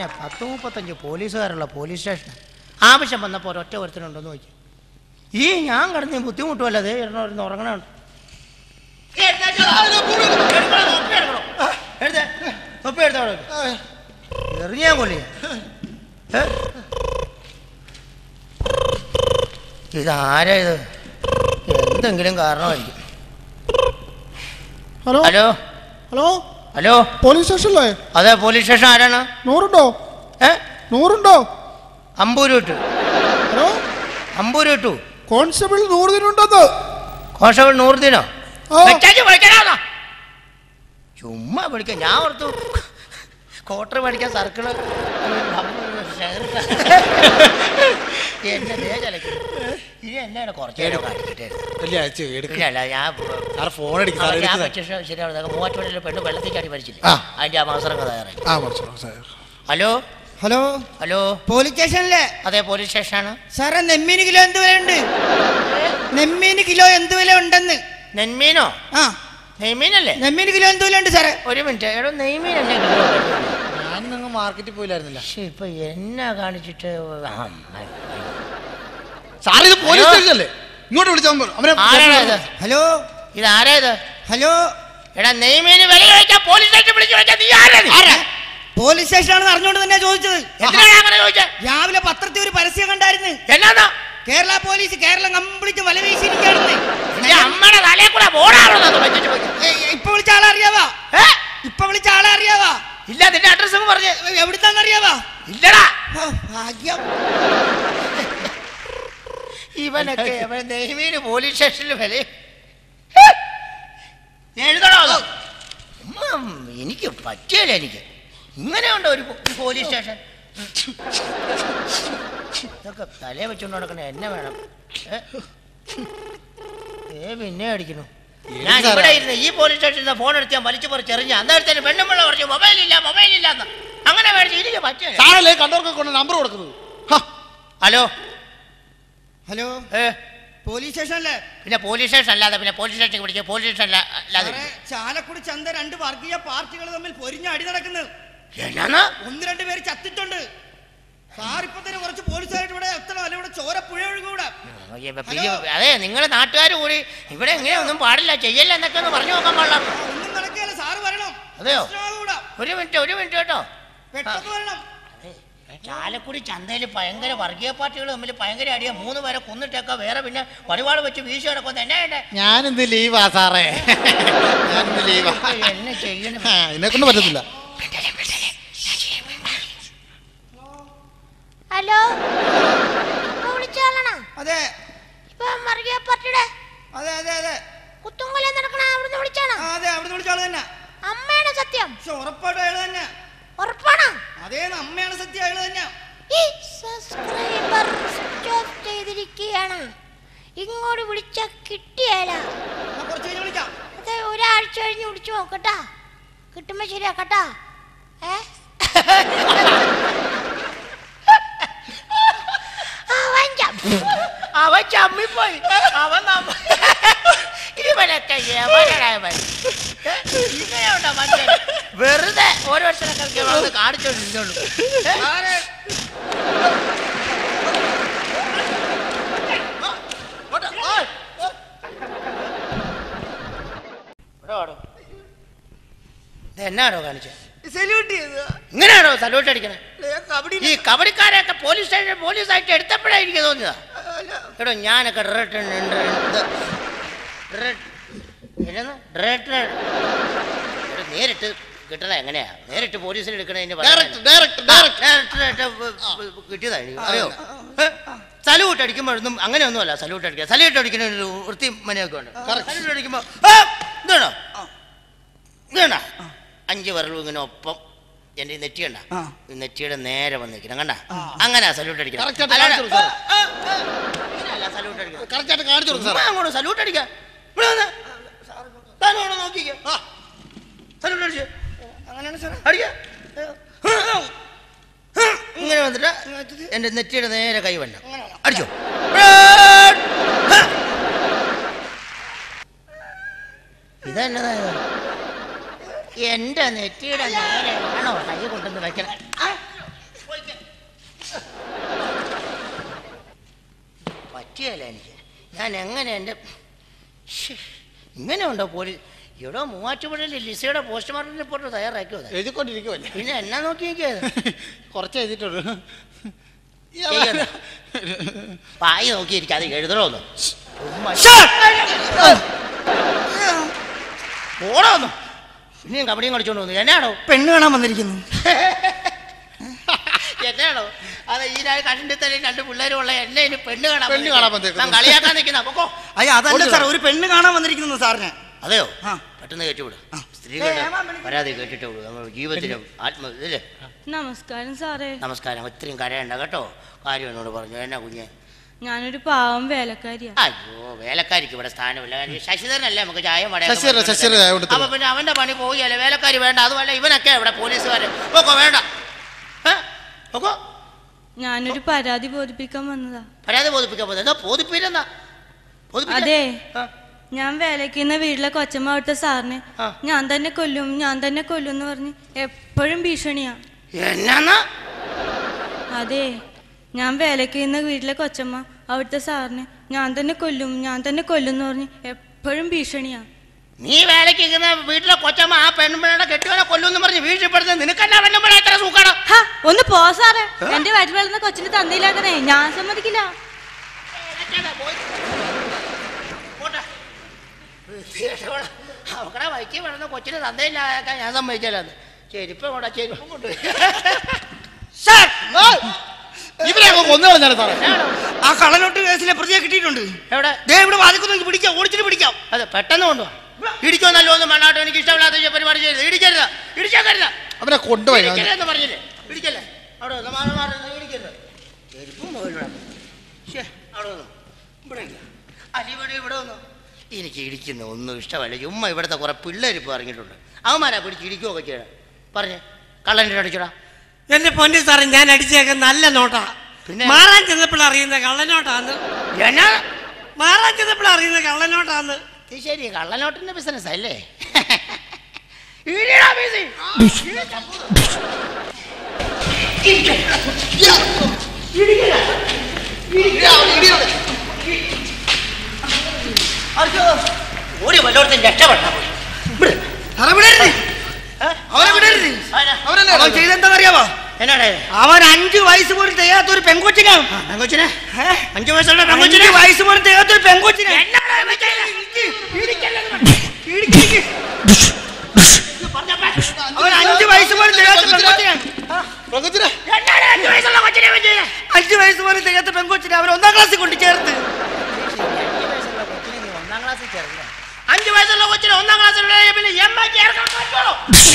പിന്നെ പത്ത് മുപ്പത്തഞ്ച് പോലീസുകാരുള്ള പോലീസ് സ്റ്റേഷൻ ആവശ്യം വന്നപ്പോൾ ഒരൊറ്റ ഒരുത്തനുണ്ടെന്ന് നോക്കി ഈ ഞാൻ കിടന്ന് ബുദ്ധിമുട്ടുമല്ല അതേ ഇരുന്ന് ഉറങ്ങണുണ്ട് എറിഞ്ഞാൻ കൊള്ളി ഇതാരാ ഇത് എന്തെങ്കിലും കാരണമായിരിക്കും hello hello hello hello police സ്റ്റേഷനല്ലേ അതെ പോലീസ് സ്റ്റേഷൻ ആരാണ് നൂറുണ്ടോ ഏ നൂറുണ്ടോ അമ്പൂര് വിട്ടു ഹലോ അമ്പൂര് വിട്ടു കോൺസ്റ്റബിൾ നൂറുദിനുണ്ടെന്ന് കോൺസ്റ്റബിൾ നൂറുദ്ദീനോ ആ. വെച്ചാച്ച് വിളിക്കണോ ചുമ്മാ വിളിക്കാം ഞാൻ ഓർത്തു ക്വാർട്ടർ മേടിക്കാൻ സർക്കിള് എന്നെ ദേ ചലക്കും ഇനി എന്നാണ് കുറച്ച് നേരം കാണിക്കട്ടെ ഇല്ല അയച്ചു എടുക്ക ഇല്ല അല്ല ഞാൻ സാറ് ഫോൺ അടിക്കും സാർ ഞാൻ എടുക്കുന്നത് പറ്റിയ ശരിയാണ് മൂവാറ്റുപുഴയിലെ പെണ്ണ് വെള്ളത്തിൽ ചാടി മരിച്ചില്ലേ ആ. അതിന്റെ ആ മാസറങ്ങ തയ്യാറായി ആ മനസ്സിലാവും sir hello hello hello police സ്റ്റേഷനിലെ അതെ പോലീസ് സ്റ്റേഷനാണ് സാറേ നെമ്മീന് കിലോ എന്ത് വില ഉണ്ട് നെമ്മീന് കിലോ എന്ത് വില ഉണ്ടെന്ന് നെന്മീനോ ആ നെയ്മീനല്ലേ നെമ്മീന് കിലോ എന്ത് വില ഉണ്ട് സാറേ ഒരു മിനിറ്റ് എടോ നെയ്മീൻ എന്നെ കിലോ ഞാൻ നിങ്ങൾ മാർക്കറ്റിൽ പോയില്ലായിരുന്നില്ല പക്ഷെ ഇപ്പൊ എന്നാ കാണിച്ചിട്ട് ആ, സാർ ഇത് പോലീസ് ഹലോ? സ്റ്റേഷൻ അല്ലേ ഇങ്ങോട്ട് വിളിച്ചാൽ മതി. അവനെ ആരാണ് ഇത് ഹലോ ഇത് ആരാ ഇത് ഹലോ എടാ നെയ്മീന് വില ചോദിക്കാൻ പോലീസ് സ്റ്റേഷൻ വിളിച്ചു ചോദിച്ചാൽ നീ ആരാ നീ? പോലീസ് സ്റ്റേഷനാണെന്ന് അറിഞ്ഞുകൊണ്ട് തന്നെ ചോദിച്ചത് എന്തിനാണ് അങ്ങനെ ചോദിച്ചത് രാവിലെ പത്രത്തിൽ ഒരു പരസ്യം കണ്ടായിരുന്നു എന്നാ കേരള പോലീസ് കേരളം കംപ്ലീറ്റ് വല വീശിയിരിക്കുകയാണെന്ന് നിന്റെ അമ്മയുടെ തലയെ കൂടെ ബോർഡാണോ വെച്ചിട്ട് പോയി ഏയ്, ഏയ്, ഇപ്പൊ വിളിച്ച ആളെ അറിയാവാ ഏ? ഇപ്പൊ വിളിച്ച ആളെ അറിയാവാ ഇല്ല നിന്റെ അഡ്രസ് ഒന്ന് പറഞ്ഞ് എവിടുന്നാന്ന് അറിയാവാ ഇല്ലടാ ഓ, ഭാഗ്യം ഇവനൊക്കെ അവൻ നെയ്മീന് പോലീസ് സ്റ്റേഷനിൽ വില എഴുതണോ അത്? ഉം, എനിക്ക് പറ്റിയല്ല എനിക്ക് ഇങ്ങനെ ഉണ്ടോ ഒരു പോ- ഒരു പോലീസ് സ്റ്റേഷൻ ഇതൊക്കെ തലേ വെച്ചോണ്ട് നടക്കണ എന്നെ വേണം ഏ? ഏ പിന്നെ അടിക്കുന്നു ഞാൻ സാറേ? ഇവിടെ ഇരുന്ന് ഈ പോലീസ് സ്റ്റേഷനിൽ ഫോൺ എടുത്ത് ഞാൻ വലിച്ചു പറിച്ചെറിഞ്ഞ അന്നേരത്തേന് പെണ്ണുമ്പിള്ള പറഞ്ഞു മൊബൈൽ ഇല്ല മൊബൈൽ ഇല്ല എന്ന് അങ്ങനെ മേടിച്ചു എനിക്ക് പറ്റില്ല സാറല്ലേ കണ്ടവർക്ക് കൊണ്ട് നമ്പർ കൊടുക്കുന്നത് ഹ, ഹലോ ഹലോ ഏ പോലീസ് സ്റ്റേഷനല്ലേ പിന്നെ പോലീസ് സ്റ്റേഷൻ അല്ലാതെ പിന്നെ പോലീസ് സ്റ്റേഷൻ പിടിക്കുക പോലീസ് സ്റ്റേഷൻ അല്ല അല്ലാതെ സാറേ, ചാലക്കുടി ചന്ത രണ്ട് വർഗീയ പാർട്ടികൾ തമ്മിൽ പൊരിഞ്ഞ അടി നടക്കുന്നു എന്നാന്ന് ഒന്ന് രണ്ട് പേര് ചത്തിട്ടുണ്ട് സാർ ഇപ്പൊ തന്നെ കുറച്ച് പോലീസുകാരായിട്ട് ഇവിടെ എത്തണം അല്ലെ ഇവിടെ ചോര പുഴ ഒഴുകൂടെ അതെ നിങ്ങളെ നാട്ടുകാർ കൂടി ഇവിടെ എങ്ങനെ ഒന്നും പാടില്ല ചെയ്യല്ല എന്നൊക്കെ ഒന്ന് പറഞ്ഞു നോക്കാൻ പാടില്ല ഒന്നും നടക്കുകയല്ല സാറ് വരണം അതെയോ പ്രശ്നമാകൂടാ. ഒരു മിനിറ്റ് ഒരു മിനിറ്റ് കേട്ടോ പെട്ടെന്ന് വരണം ചാലക്കുടി ചന്തയിൽ ഭയങ്കര വർഗീയ പാർട്ടികൾ തമ്മിൽ ഭയങ്കര അടിയാ മൂന്ന് പേരെ കൊന്നിട്ടേക്ക വേറെ പിന്നെ വടിവാട് വെച്ച് വീശി കിടക്കുന്ന എന്നാ വേണ്ടേ ഞാനിന്ന് ലീവാ സാറേ ഞാനിന്ന് ലീവാ എന്നെ ചെയ്യണം ആ, എന്നെ കൊണ്ട് പറ്റത്തില്ല ഹലോ ഇപ്പൊ വിളിച്ചാളാണോ അതെ ഇപ്പൊ മറിയ പാർട്ടിയുടെ അതെ അതെ അതെ കുത്തുങ്കൊല നടക്കണ അവിടുന്ന് വിളിച്ചാണോ ആ, അതെ അവിടെ വിളിച്ച ആള് തന്നെ അമ്മയാണ് സത്യം പക്ഷെ ഉറപ്പായിട്ടും അയാൾ തന്നെ ഉറപ്പാണോ അതേ അമ്മയാണ് സത്യം അയാൾ തന്നെ ഈ സബ്സ്ക്രൈബർ സ്വിച്ച് ഓഫ് ചെയ്തിരിക്കുകയാണ് ഇങ്ങോട്ട് വിളിച്ച കിട്ടിയാല ഞാൻ കുറച്ച് കഴിഞ്ഞ് വിളിക്കാം അത് ഒരാഴ്ച കഴിഞ്ഞ് വിളിച്ചു നോക്കട്ടാ കിട്ടുമ്പോ ശരിയാക്കട്ടാ ഏ അവൻ ച- അവൻ ചമ്മിപ്പോയി അവൻ നമ്മ ഇവനൊക്കെ എവനാടാ ഇവൻ? ഏ? ഇങ്ങനെയുണ്ടോ മനുഷ്യൻ വെറുതെ ഓരോരുത്തരൊക്കെ വന്ന് കാണിച്ചോണ്ടിരുന്നോളൂ ഏ? ഇവിടെ വാടോ. ഇത് എന്നാണോ കാണിച്ചത് സല്യൂട്ട് ചെയ്ത് ഇങ്ങനെയാണോ സല്യൂട്ട് അടിക്കണേ കബഡി ഈ കബഡിക്കാരെയൊക്കെ പോലീസ് സ്റ്റേഷൻ പോലീസായിട്ട് എടുത്തപ്പോഴാണ് എനിക്ക് തോന്നിയതാ എടോ ഞാനൊക്കെ ഡ്രട്ട് നേരിട്ട് കിട്ടണ എങ്ങനെയാ നേരിട്ട് പോലീസിൽ എടുക്കണതിന് Direct, direct, direct. കിട്ടിയതാ എനിക്ക്. അറിയോ സല്യൂട്ട് അടിക്കുമ്പോഴൊന്നും അങ്ങനെയൊന്നുമല്ല സല്യൂട്ട് അടിക്കുക സല്യൂട്ട് അടിക്കുന്ന ഒരു വൃത്തി മനയൊക്കെ ഉണ്ട് സല്യൂട്ട് അടിക്കുമ്പോൾ ഇതാണോ ഇതാണോ അഞ്ച് വിരലും ഇങ്ങനെ ഒപ്പം എന്റെ ഈ നെറ്റി കണ്ട ആ. ഈ നെറ്റിയുടെ നേരെ വന്നിരിക്കണം കണ്ട അങ്ങനെ സല്യൂട്ട് അടിക്കണം Correct ആയിട്ട് അല്ലാതെ- കാണിച്ചു കൊടുക്ക് ആ, ആ, ആ. ഇങ്ങനെയല്ല സല്യൂട്ട് അടിക്കണം കറക്റ്റായിട്ട് കാണിച്ചു കൊടുക്കും ചുമ്മാ സാറേ അങ്ങോട്ട് സല്യൂട്ട് അടിക്കാം ഇവിടെ വന്ന് താനോട് നോക്കിക്കോ സല്യൂട്ട് അടിച്ച് അങ്ങനെയാണ് സാർ അടിക്ക ഇങ്ങനെ വന്നിട്ട് എന്റെ നെറ്റിയുടെ നേരെ കൈ വന്ന അടിച്ചോ ഇതെന്നതാ ഇത്? എന്റെ നെറ്റിയുടെ നേരെ ആണോ കൈ കൊണ്ടുവന്ന് വെക്കണം ആ, ഞാൻ എങ്ങനെ എൻ്റെ ശ്ശേ, ഇങ്ങനെ ഉണ്ടോ പോലീസ് എവിടെ മൂവാറ്റുപുഴയിൽ ലിസയുടെ പോസ്റ്റ്മോർട്ടം റിപ്പോർട്ട് തയ്യാറാക്കിയോ അത്? എഴുതിക്കൊണ്ടിരിക്കുമല്ലേ പിന്നെ എന്നാ നോക്കി നോക്കിയത് കുറച്ച് എഴുതിയിട്ടുള്ളൂ ചെയ്യണ്ട. പായി നോക്കിയിരിക്കും അത് എഴുതണോന്ന് ഓടോന്നു ഇനിയും കബഡിയും കളിച്ചോണ്ട് വന്നു എന്നാണോ പെണ്ണ് കാണാൻ വന്നിരിക്കുന്നു എന്നാണോ അത് ഈ രാ- കണ്ടിട്ട് തന്നെ രണ്ട് പിള്ളേരും ഉള്ള എന്നെ ഇനി പെണ്ണ് കാണാൻ പെണ്ണ് കാണാൻ വന്നേക്കുന്നു. ഞാൻ കളിയാക്കാൻ നിൽക്കുന്ന പൊക്കോ അയ്യ അതല്ല സാർ ഒരു പെണ്ണ് കാണാൻ വന്നിരിക്കുന്നു സാറിന് അതെയോ ആ. പെട്ടെന്ന് കേട്ടുവിടും സ്ത്രീകളുടെ പരാതി കേട്ടിട്ട് വിടും നമ്മുടെ ജീവിതത്തിലും ആത്മ ഇല്ലേ നമസ്കാരം സാറേ നമസ്കാരം ഇത്രയും കരയണ്ട കേട്ടോ കാര്യം എന്നോട് പറഞ്ഞു എന്നാ കുഞ്ഞെ ഞാനൊരു പാവം വേലക്കാരിയാ അയ്യോ വേലക്കാരിക്ക് ഇവിടെ സ്ഥാനമില്ല കാര്യം ശശിധരനല്ലേ നമുക്ക് ചായ ശശിധരൻ, ശശിധരൻ ചായ കൊടുത്തു. അപ്പൊ പിന്നെ അവന്റെ പണി പോവുകയല്ലേ വേലക്കാരി വേണ്ട അതുമല്ല ഇവനൊക്കെ ഇവിടെ പോലീസുകാര് ഓക്കോ വേണ്ട ഏ? ഓക്കോ ഞാനൊരു പരാതി ബോധിപ്പിക്കാൻ വന്നതാ പരാതി ബോധിപ്പിക്കാൻ പോകുന്നത് എന്താ ബോധിപ്പില്ലെന്നാ ബോധിപ്പിക്കാൻ- അതെ ആ. ഞാൻ വേലയ്ക്കുന്ന വീട്ടിലെ കൊച്ചമ്മ അവിടുത്തെ സാറിനെ ആ. ഞാൻ തന്നെ കൊല്ലും ഞാൻ തന്നെ കൊല്ലും എന്ന് പറഞ്ഞ് എപ്പോഴും ഭീഷണിയാ എന്നാന്നാ അതെ ഞാൻ വേലയ്ക്ക് ചെയ്യുന്ന വീട്ടിലെ കൊച്ചമ്മ അവിടുത്തെ സാറിനെ ഞാൻ തന്നെ കൊല്ലും ഞാൻ തന്നെ കൊല്ലും എന്ന് പറഞ്ഞ് എപ്പോഴും ഭീഷണിയാ നീ വേലയ്ക്ക് ഇരിക്കുന്ന വീട്ടിലെ കൊച്ചമ്മ ആ പെൺപിള്ളയുടെ കെട്ടിയവനെ കൊല്ലുമെന്ന് പറഞ്ഞ് വീഴ്ചപ്പെടുത്തുന്നത് നിനക്കല്ല പെൺപിള്ള എത്ര സൂക്കാണ് ഹാ ഒന്ന് പോ സാറേ എന്റെ വയറ്റിൽ വളർന്ന കൊച്ചിന് തന്നില്ലാക്കണേ ഞാൻ സമ്മതിക്കില്ല അവക്കടെ വൈക്കി വളർന്ന കൊച്ചിന് തന്തയില്ലാക്കാൻ ഞാൻ സമ്മതിച്ചാലെന്ന് ചെരുപ്പ് കൊണ്ടാ ചെരുപ്പും കൊണ്ട് ഇവരെ അങ്ങ് കൊന്നു കളഞ്ഞാലും സാറേ ആ കള്ളനോട്ട് കേസിലെ പ്രതിയെ കിട്ടിയിട്ടുണ്ട് എവിടെ ദേ ഇവിടെ വാദിക്കുന്നു പിടിക്കാം ഓടിച്ചിട്ട് പിടിക്കാം അതെ പെട്ടെന്ന് കൊണ്ടുപോവാ ഇടിക്കോന്നല്ലോ ഒന്നും വേണ്ടാട്ടോ എനിക്ക് ഇഷ്ടമില്ലാത്ത ഈ പരിപാടി ചെയ്യരുത് ഇടിക്കരുത് ഇടിച്ചേക്കരുത് അവരെ കൊണ്ടുപോയി ഇടിക്കരുതെന്ന് പറഞ്ഞില്ലേ ഇടിക്കല്ലേ അവിടെ വന്ന് മാറി മാറി നിന്ന് ഇടിക്കരുത് ചെരുപ്പും പോയിട്ടാണ് ശ്ശേ അവിടെ വന്നു ഇവിടെ ഇല്ല അലിവിടെ ഇവിടെ വന്നു എനിക്ക് ഇടിക്കുന്ന ഒന്നും ഇഷ്ടമല്ല ചുമ്മാ ഇവിടുത്തെ കുറെ പിള്ളേർ ഇപ്പോൾ ഇറങ്ങിയിട്ടുണ്ട് അവന്മാരാ പിടിച്ച് ഇടിക്കുകയൊക്കെ ചെയ്യണം പറഞ്ഞേ കള്ളൻ്റെ അടിച്ചോടാ എന്റെ പൊന്നി സാറേ ഞാൻ അടിച്ചേക്ക നല്ല നോട്ടാ പിന്നെ? മാറാൻ ചെന്നപ്പോൾ അറിയുന്ന കള്ളനോട്ടാന്ന് എന്നാ മാറാൻ ചെന്നപ്പോൾ അറിയുന്ന കള്ളനോട്ടാന്ന് ഇത് ശരി കള്ളനോട്ടിന്റെ ബിസിനസ് അല്ലേ ഇടിയെടാ ബീസി. അയ്യോ, ഓടി വല്ലോടത്തും രക്ഷപ്പെട്ടാ പോയി ഇവിടെ. സാറേ വിടരുത് ഏ? അവനെ വിടരുത് ആരാ? അവൻ ചെയ്തെന്താണെന്നറിയാമോ എന്നാടേ അവൻ അഞ്ചു വയസ്സ് പോലും തികയാത്ത ഒരു പെങ്കൊച്ചിനാണ് ആ, പെങ്കൊച്ചിനെ ഏ? അഞ്ചു വയസ്സുള്ള പെങ്കൊച്ചിനെ അഞ്ച് വയസ്സ് പോലും തികയാത്ത ഒരു പെങ്കൊച്ചിനെ എന്നാടാ ഇവൻ ചെയ്തത്? ഇടിക്കല്ലെന്ന് പറഞ്ഞു. ഇടിക്ക്. ഇത് പറഞ്ഞപ്പോ അവൻ അഞ്ചു വയസ്സ് പോലും തികയാത്ത പെങ്കൊച്ചിനാണ് പ്രകൃതിരെ എന്നാടാ അഞ്ചു വയസ്സുള്ള കൊച്ചിനെ ഇവൻ ചെയ്തത്? അഞ്ചു വയസ്സ് പോലും തികയാത്ത പെങ്കൊച്ചിനെ അവൻ ഒന്നാം ക്ലാസ്സിൽ കൊണ്ട് ചേർത്ത് അഞ്ചു വയസ്സുള്ള കൊച്ചിന് ഒന്നാം ക്ലാസ്സിലുള്ള പിന്നെ എം എ ചേർക്കാൻ പറ്റുള്ളൂ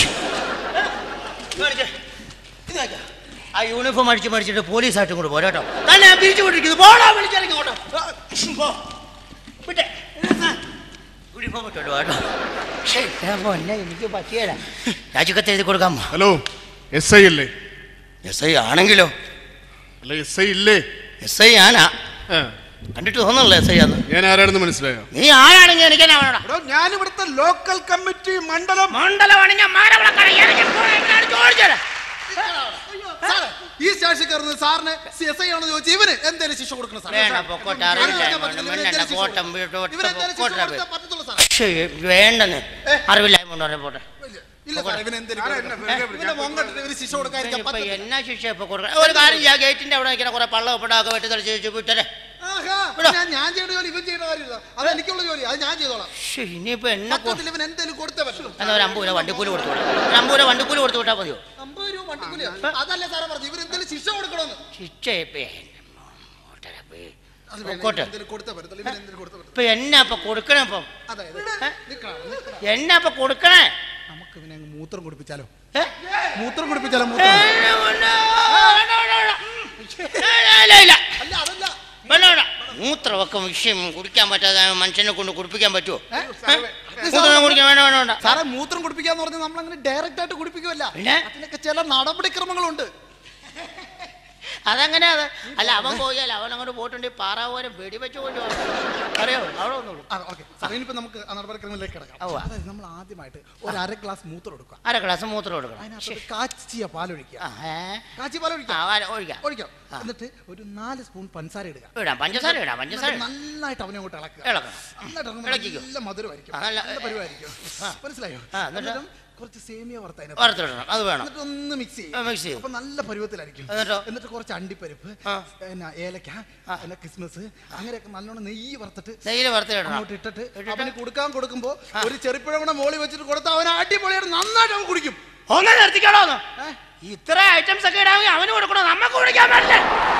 ആ യൂണിഫോം അടിച്ച് മടിച്ചിട്ട് പോലീസായിട്ടും കൂടെ പോരാട്ടോ തന്നെ ഞാൻ പിരിച്ചു വിട്ടിരിക്കുന്നു പോടാ വിളിച്ചിറങ്ങി കേട്ടോ പോ. വിട്ടെ യൂണിഫോം ഇട്ടോട്ട് കേട്ടോ ശ്ശേ, ഞാൻ പൊന്നെ എനിക്ക് പറ്റിയല്ല രാജിക്കത്ത് എഴുതി കൊടുക്കാമോ ഹലോ എസ് ഐ അല്ലേ എസ് ഐ ആണെങ്കിലോ അല്ല എസ് ഐ ഇല്ലേ എസ് ഐ ആനാ ആ, കണ്ടിട്ട് തോന്നണല്ലോ എസ് ഐ ആന്ന് ഞാൻ ആരാണെന്ന് മനസ്സിലായോ നീ ആരാണെങ്കിൽ എനിക്ക് എന്നാ വേണോടാ എടോ ഞാൻ ഇവിടുത്തെ ലോക്കൽ കമ്മിറ്റി മണ്ഡലം മണ്ഡലമാണെങ്കിൽ മാനവിളക്കാണ് ഇറങ്ങി പോടാ, എന്നാണ് ചോദിച്ചത് സാറേ ഈ സ്റ്റേഷനിൽ കയറുന്നത് സാറിന് എസ് ഐ ആണെന്ന് ചോദിച്ചു ഇവന് എന്തേലും ശിക്ഷ കൊടുക്കണം സാറേ വേണ്ട പൊക്കോട്ടെ അറിയില്ല മണ്ണെണ്ണ കോട്ടം വീട്ടോട്ട് ഇവരെന്തേലും ശിക്ഷ പൊക്കോട്ടെ കൊടുത്തേ പറ്റത്തുള്ളൂ സാറേ ശ്ശേ, വേണ്ടെന്ന് അറിവില്ലായ്മ കൊണ്ട് പറഞ്ഞ പോട്ടെ ഇല്ല സാറേ ഇവന് എന്തേലും കൊടുക്കണം. ഇവന്റെ മോൻ കണ്ടിട്ട് ഇവര് ശിക്ഷ കൊടുക്കാതിരിക്കാൻ ഇപ്പൊ പറ്റത്തില്ല. എന്നാ ശിക്ഷ ഇപ്പൊ കൊടുക്കണം ഒരു കാര്യം ചെയ്യാം ഗേറ്റിന്റെ അവിടെ നിൽക്കുന്ന കുറെ പള്ള ഒപ്പിടാക്കെ വെട്ടി തെളിച്ച് വെച്ച് വിട്ടരെ ആഹാ, വിടോ. ഞാൻ ഞാൻ ചെയ്യേണ്ട ജോലി ഇവൻ ചെയ്യേണ്ട കാര്യമില്ല അത് എനിക്കുള്ള ജോലി അത് ഞാൻ ചെയ്തോളാം ശ്ശേ, ഇനിയിപ്പോ എന്നെ കൊ- പറ്റത്തില്ല ഇവൻ എന്തേലും കൊടുത്തേ പറ്റുള്ളൂ എന്നാ ഒരു അമ്പൂര വണ്ടിക്കൂലി കൊടുത്തു വിടാം ഒരു അമ്പൂര വണ്ടിക്കൂലി കൊടുത്തു വിട്ടാ മതിയോ അമ്പത് രൂപ വണ്ടിക്കൂലിയാ അതല്ലേ സാറേ പറഞ്ഞു ഇവർ എന്തേലും ശിക്ഷ കൊടുക്കണമെന്ന് ശിക്ഷ ഇപ്പൊ എന്നെ മോട്ടെ റബ്ബേ. അത് വേണ്ട, പൊക്കോട്ടെ ഇവൻ എന്തേലും കൊടുത്തേ പറ്റത്തുള്ളൂ ഇവൻ എന്തേലും കൊടുത്തേ പറ്റത്തുള്ളൂ ഇപ്പൊ എന്നാ ഇപ്പൊ കൊടുക്കണേ ഇപ്പം അതായത് നിക്കണം നിക്കണം എന്നാ ഇപ്പൊ കൊടുക്കണേ നമുക്ക് ഇവനെ അങ്ങ് മൂത്രം കുടിപ്പിച്ചാലോ ഏ? മൂത്രം കുടിപ്പിച്ചാലോ ഏ, മൂത്രം വേണ്ട, വേണ്ട, വേണ്ട, വേണ്ട. ഇല്ല, ഇല്ല, ഇല്ല. അല്ല അതല്ല വേണ്ട, വേണ്ട. മൂത്രമൊക്കെ വിഷയം കുടിക്കാൻ പറ്റാതെ മനുഷ്യനെ കൊണ്ട് കുടിപ്പിക്കാൻ പറ്റുമോ ഏ? മൂത്രം കുടിക്കാൻ വേണ്ട വേണ്ട വേണ്ട സാറേ മൂത്രം കുടിപ്പിക്കാന്ന് പറഞ്ഞാൽ നമ്മൾ അങ്ങനെ ഡയറക്റ്റ് ആയിട്ട് കുടിപ്പിക്കുമല്ല പിന്നെ? അതിനൊക്കെ ചില നടപടിക്രമങ്ങളുണ്ട് അതങ്ങനെ അത് അല്ല അവൻ പോയാൽ അവൻ അങ്ങോട്ട് പോയിട്ടുണ്ടെങ്കിൽ പാറാവോരം വെടിവെച്ച് കൊണ്ടു അറിയോ അവിടെ ഒന്നുള്ളൂ ആ ഓക്കെ സാർ ഇനിയിപ്പോ നമുക്ക് ആ നടപടിക്രമത്തിലേക്ക് കിടക്കാം ഉവ്വ. അതായത് നമ്മൾ ആദ്യമായിട്ട് ഒരു അര ഗ്ലാസ് മൂത്രം എടുക്കുക അര ഗ്ലാസ് മൂത്രം കൊടുക്കണം അതിനകത്ത് കാച്ചിയ പാലൊഴിക്കുക ആ, ഏ? കാച്ചിയ പാലൊഴിക്കുക ആ, ആ, ഒഴിക്കാം ഒഴിക്കാം എന്നിട്ട് ഒരു നാല് സ്പൂൺ പഞ്ചസാര ഇടുക ഇടാം പഞ്ചസാര ഇടാം പഞ്ചസാര എന്നിട്ട് ഇടാം. നന്നായിട്ട് അവനെ അങ്ങോട്ട് ഇളക്കുക ഇളക്കണം. നന്നായിട്ട് ഇളക്കുമ്പോൾ ഇളക്കിക്കോ. നല്ല മധുരമായിരിക്കും ആ, നല്ല- നല്ല പരിവായിരിക്കും മനസ്സിലായോ ആ, എന്നിട്ട്? എന്നിട്ടും കുറച്ച് സേമിയ വറുത്തതിന് വറുത്തിടണം അത് വേണം എന്നിട്ട് ഒന്ന് മിക്സ് ആ, mix ചെയ്യും. അപ്പൊ നല്ല പരുവത്തിലായിരിക്കും എന്നിട്ടോ? എന്നിട്ട് കുറച്ച് അണ്ടിപ്പരിപ്പ് ആ. പിന്നെ ഏലക്ക പിന്നെ കിസ്മിസ് അങ്ങനെയൊക്കെ നല്ലോണം നെയ്യ് വറുത്തിട്ട് നെയ്യിൽ വറുത്തിടണം അങ്ങോട്ട് ഇട്ടിട്ട് ഇട്ടിട്ട്? അവന് കൊടുക്കാൻ കൊടുക്കുമ്പോ ഒരു ചെറുപ്പഴം കൂടെ മോളി വെച്ചിട്ട് കൊടുത്താൽ അവൻ അടിപൊളിയായിട്ട് നന്നായിട്ട് അവൻ കുടിക്കും ഒന്ന് നിർത്തിക്കണോന്ന് ഇത്ര ഐറ്റംസ് ഒക്കെ ഇടാമെങ്കിൽ അവന് കൊടുക്കണോ നമുക്ക് കുടിക്കാൻ പറ്റില്ല